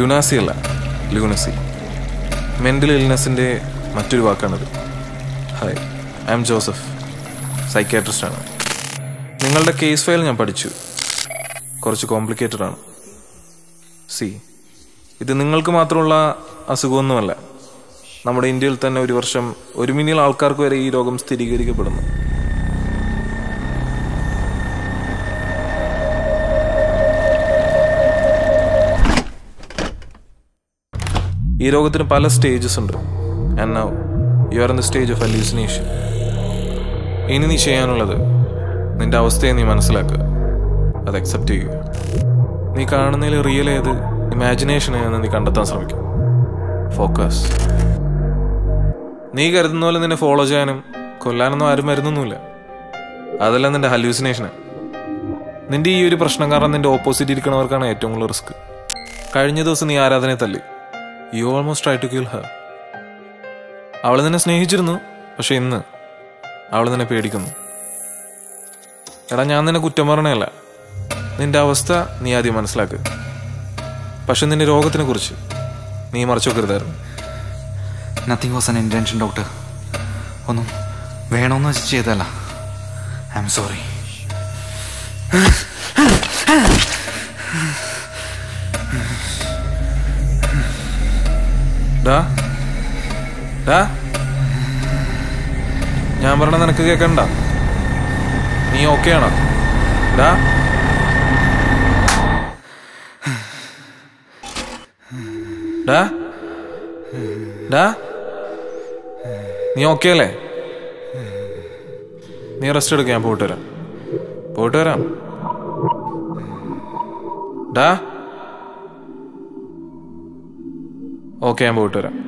ലുനാസി അല്ല ലൂനസി മെൻ്റൽ ഇൽനെസ്സിൻ്റെ മറ്റൊരു വാക്കാണത് ഹായ് ഐ എം ജോസഫ് സൈക്യാട്രിസ്റ്റാണ് നിങ്ങളുടെ കേസ് ഫയൽ ഞാൻ പഠിച്ചു കുറച്ച് കോംപ്ലിക്കേറ്റഡ് ആണ് സി ഇത് നിങ്ങൾക്ക് മാത്രമുള്ള അസുഖമൊന്നുമല്ല നമ്മുടെ ഇന്ത്യയിൽ തന്നെ ഒരു വർഷം ഒരു മില്യൺ ആൾക്കാർക്ക് വരെ ഈ രോഗം സ്ഥിരീകരിക്കപ്പെടുന്നു ഈ രോഗത്തിന് പല സ്റ്റേജസ് ഉണ്ട് and now you are in the stage of hallucination ഇനി നീ ചെയ്യാനുള്ളത് നിന്റെ അവസ്ഥയെ നീ മനസ്സിലാക്കുക അത് അക്സെപ്റ്റ് ചെയ്യുക നീ കാണുന്നതിൽ റിയൽ ഏത് ഇമാജിനേഷൻ എന്ന് നീ കണ്ടെത്താൻ ശ്രമിക്കും ഫോക്കസ് നീ കരുതുന്ന പോലെ നിന്നെ ഫോളോ ചെയ്യാനും കൊല്ലാനൊന്നും ആരും മരുന്നൊന്നുമില്ല അതെല്ലാം നിന്റെ ഹലൂസിനേഷന് നിന്റെ ഈ ഒരു പ്രശ്നം കാരണം നിന്റെ ഓപ്പോസിറ്റ് ഇരിക്കുന്നവർക്കാണ് ഏറ്റവും കൂടുതൽ റിസ്ക് കഴിഞ്ഞ ദിവസം നീ ആരാധനയെ തല്ലി you almost try to kill her അവൾ നിന്നെ സ്നേഹിച്ചിരുന്നു പക്ഷെ ഇന്ന് അവൾ നിന്നെ പേടിക്കുന്നു എടാ ഞാൻ നിന്നെ കുറ്റം പറഞ്ഞല്ല നിന്റെ അവസ്ഥ നീ ആദ്യം മനസ്സിലാക്കുക പക്ഷെ നിന്റെ രോഗത്തിനെ കുറിച്ച് നീ മറച്ചു വെക്കരുതായിരുന്നു nothing was an intention doctor ഒന്നും വേണമെന്ന് വെച്ച് ചെയ്തല്ല ഐ എം സോറി ഡാ ഡാ ഞാൻ പറഞ്ഞ നിനക്ക് കേക്കണ്ട നീ ഓക്കെ ആണോ ഡാ ഡാ ഡാ നീ ഓക്കെ അല്ലേ നീ റെസ്റ്റ് എടുക്ക ഞാൻ പോയിട്ട് വരാം പോയിട്ട് വരാം ഡാ ഓക്കെ ഞാൻ പോയിട്ട് വരാം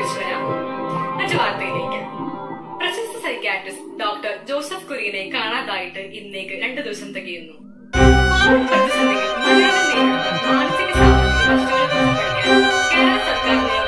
തിരിച്ചു വരാം മറ്റു വാർത്തയിലേക്ക് പ്രശസ്ത സൈക്യാട്രിസ്റ്റ് ഡോക്ടർ ജോസഫ് കുര്യനെ കാണാതായിട്ട് ഇന്നേക്ക് രണ്ടു ദിവസം തികയുന്നു കോവിഡ് പ്രതിസന്ധിയിൽ മലയാളം നേരിടുന്ന മാനസിക സാമൂഹിക പ്രശ്നങ്ങളെക്കുറിച്ച് പഠിക്കാൻ കേരള സർക്കാർ നിയോഗിച്ച